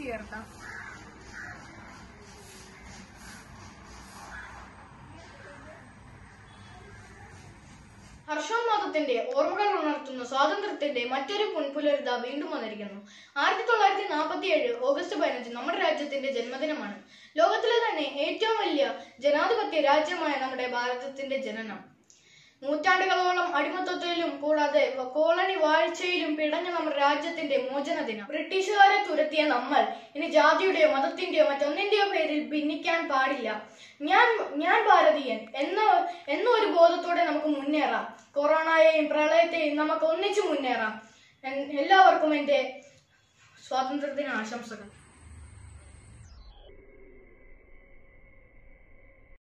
ചേർക്കാം ഹർഷോന്മാദത്തിന്റെ ഓർമ്മകൾ ഉണർത്തുന്ന സ്വാതന്ത്ര്യത്തിന്റെ മറ്റൊരു പുൻപുലരിത വീണ്ടും വന്നിരിക്കുന്നു ആയിരത്തി തൊള്ളായിരത്തി നാൽപ്പത്തി ഏഴ് ഓഗസ്റ്റ് പതിനഞ്ച് നമ്മുടെ രാജ്യത്തിന്റെ ജന്മദിനമാണ് ലോകത്തിലെ തന്നെ ഏറ്റവും വലിയ ജനാധിപത്യ രാജ്യമായ നമ്മുടെ ഭാരതത്തിന്റെ ജനനം നൂറ്റാണ്ടുകളോളം അടിമത്വത്തിലും കൂടാതെ വ- കോളനി വാഴ്ചയിലും പിടഞ്ഞ നമ്മുടെ രാജ്യത്തിന്റെ മോചന ദിനം ബ്രിട്ടീഷുകാരെ തുരത്തിയ നമ്മൾ ഇനി ജാതിയുടെയോ മതത്തിന്റെയോ മറ്റൊന്നിന്റെയോ പേരിൽ ഭിന്നിക്കാൻ പാടില്ല ഞാൻ ഞാൻ ഭാരതീയൻ എന്ന എന്ന ഒരു ബോധത്തോടെ നമുക്ക് മുന്നേറാം കൊറോണയെയും പ്രളയത്തെയും നമുക്ക് ഒന്നിച്ചു മുന്നേറാം എൻ- എല്ലാവർക്കും എൻ്റെ സ്വാതന്ത്ര്യദിന ആശംസകൾ